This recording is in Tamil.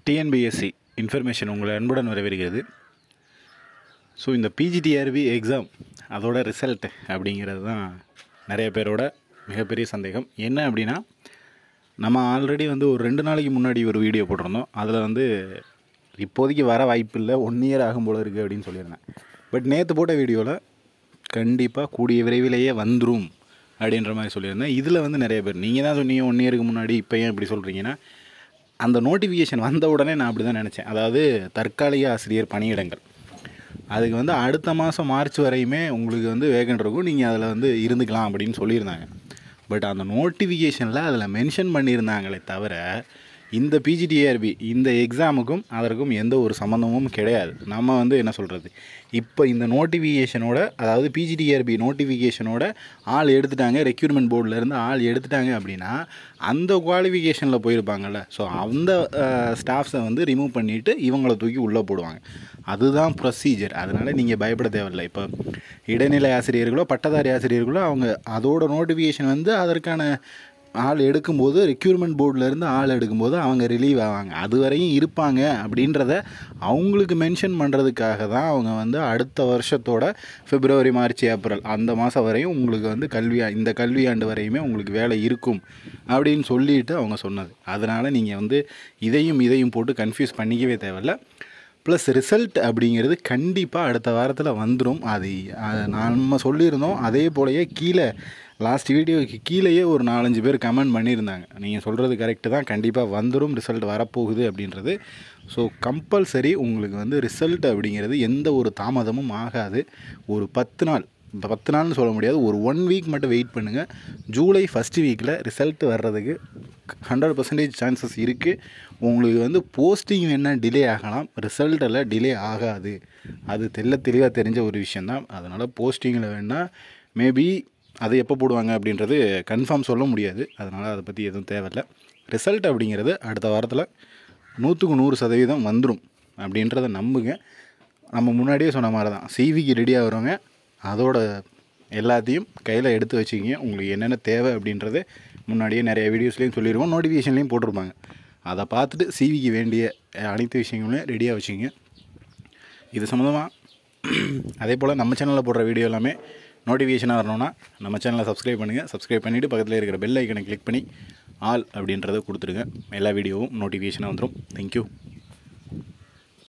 டிஎன்பிஎஸ்சி இன்ஃபர்மேஷன் உங்களை அன்புடன் வரவேற்கிறது ஸோ இந்த பிஜிடிஆர்பி எக்ஸாம் அதோட ரிசல்ட் அப்படிங்கிறது தான் நிறைய பேரோட மிகப்பெரிய சந்தேகம் என்ன அப்படின்னா நம்ம ஆல்ரெடி வந்து ஒரு ரெண்டு நாளைக்கு முன்னாடி ஒரு வீடியோ போட்டிருந்தோம் அதில் வந்து இப்போதைக்கு வர வாய்ப்பு இல்லை ஒன் இயர் ஆகும் போல இருக்குது அப்படின்னு சொல்லியிருந்தேன் பட் நேற்று போட்ட வீடியோவில் கண்டிப்பாக கூடிய விரைவிலேயே வந்துடும் அப்படின்ற மாதிரி சொல்லியிருந்தேன் இதில் வந்து நிறைய பேர் நீங்கள் தான் சொன்னீங்க ஒன் இயருக்கு முன்னாடி இப்போ ஏன் இப்படி சொல்கிறீங்கன்னா அந்த நோட்டிஃபிகேஷன் வந்த உடனே நான் அப்படி தான் நினச்சேன் அதாவது தற்காலிக ஆசிரியர் பணியிடங்கள் அதுக்கு வந்து அடுத்த மாதம் மார்ச் வரையுமே உங்களுக்கு வந்து வேகன் இருக்கும் நீங்கள் அதில் வந்து இருந்துக்கலாம் அப்படின்னு சொல்லியிருந்தாங்க பட் அந்த நோட்டிஃபிகேஷனில் அதில் மென்ஷன் பண்ணியிருந்தாங்களே தவிர இந்த பிஜிடிஆர்பி இந்த எக்ஸாமுக்கும் அதற்கும் எந்த ஒரு சம்மந்தமும் கிடையாது நம்ம வந்து என்ன சொல்கிறது இப்போ இந்த நோட்டிஃபிகேஷனோட அதாவது பிஜிடிஆர்பி நோட்டிஃபிகேஷனோட ஆள் எடுத்துட்டாங்க ரெக்யூர்மெண்ட் போர்டிலேருந்து ஆள் எடுத்துட்டாங்க அப்படின்னா அந்த குவாலிஃபிகேஷனில் போயிருப்பாங்கள்ல ஸோ அந்த ஸ்டாஃப்ஸை வந்து ரிமூவ் பண்ணிவிட்டு இவங்கள தூக்கி உள்ளே போடுவாங்க அதுதான் ப்ரொசீஜர் அதனால் நீங்கள் பயப்பட தேவையில்லை இப்போ இடைநிலை ஆசிரியர்களோ பட்டதாரி ஆசிரியர்களோ அவங்க அதோட நோட்டிஃபிகேஷன் வந்து அதற்கான ஆள் எடுக்கும்போது ரெக்யூர்மெண்ட் போர்டிலேருந்து ஆள் எடுக்கும்போது அவங்க ரிலீவ் ஆவாங்க அது வரையும் இருப்பாங்க அப்படின்றத அவங்களுக்கு மென்ஷன் பண்ணுறதுக்காக தான் அவங்க வந்து அடுத்த வருஷத்தோட பிப்ரவரி மார்ச் ஏப்ரல் அந்த மாதம் வரையும் உங்களுக்கு வந்து கல்வி இந்த கல்வியாண்டு வரையுமே உங்களுக்கு வேலை இருக்கும் அப்படின்னு சொல்லிட்டு அவங்க சொன்னது அதனால் நீங்கள் வந்து இதையும் இதையும் போட்டு கன்ஃபியூஸ் பண்ணிக்கவே தேவையில்ல ப்ளஸ் ரிசல்ட் அப்படிங்கிறது கண்டிப்பாக அடுத்த வாரத்தில் வந்துடும் அது நம்ம சொல்லியிருந்தோம் அதே போலயே கீழே லாஸ்ட் வீடியோக்கு கீழேயே ஒரு நாலஞ்சு பேர் கமெண்ட் பண்ணியிருந்தாங்க நீங்கள் சொல்கிறது கரெக்டு தான் கண்டிப்பாக வந்துடும் ரிசல்ட் வரப்போகுது அப்படின்றது ஸோ கம்பல்சரி உங்களுக்கு வந்து ரிசல்ட் அப்படிங்கிறது எந்த ஒரு தாமதமும் ஆகாது ஒரு பத்து நாள் இப்போ பத்து நாள்னு சொல்ல முடியாது ஒரு ஒன் வீக் மட்டும் வெயிட் பண்ணுங்கள் ஜூலை ஃபஸ்ட் வீக்கில் ரிசல்ட் வர்றதுக்கு ஹண்ட்ரட் பர்சன்டேஜ் சான்சஸ் இருக்குது உங்களுக்கு வந்து போஸ்டிங் என்ன டிலே ஆகலாம் ரிசல்ட்டில் டிலே ஆகாது அது தெல்ல தெளிவாக தெரிஞ்ச ஒரு விஷயந்தான் அதனால் போஸ்டிங்கில் வேணால் மேபி அது எப்போ போடுவாங்க அப்படின்றது கன்ஃபார்ம் சொல்ல முடியாது அதனால் அதை பற்றி எதுவும் தேவையில்லை ரிசல்ட் அப்படிங்கிறது அடுத்த வாரத்தில் நூற்றுக்கு நூறு சதவீதம் வந்துடும் அப்படின்றத நம்புங்க நம்ம முன்னாடியே சொன்ன மாதிரி தான் சிவிக்கு ரெடி ஆகிறவங்க அதோட எல்லாத்தையும் கையில் எடுத்து வச்சுக்கிங்க உங்களுக்கு என்னென்ன தேவை அப்படின்றத முன்னாடியே நிறைய வீடியோஸ்லேயும் சொல்லியிருக்கோம் நோட்டிஃபிகேஷன்லேயும் போட்டிருப்பாங்க அதை பார்த்துட்டு சிவிக்கு வேண்டிய அனைத்து விஷயங்களையும் ரெடியாக வச்சுங்க இது சம்மந்தமாக அதே போல் நம்ம சேனலில் போடுற வீடியோ எல்லாமே நோட்டிஃபிகேஷனாக வரணும்னா நம்ம சேனலை சப்ஸ்கிரைப் பண்ணுங்கள் சப்ஸ்கிரைப் பண்ணிவிட்டு பக்கத்தில் இருக்கிற பெல் ஐக்கனை கிளிக் பண்ணி ஆல் அப்படின்றத கொடுத்துருங்க எல்லா வீடியோவும் நோட்டிஃபிகேஷனாக வந்துடும் தேங்க்யூ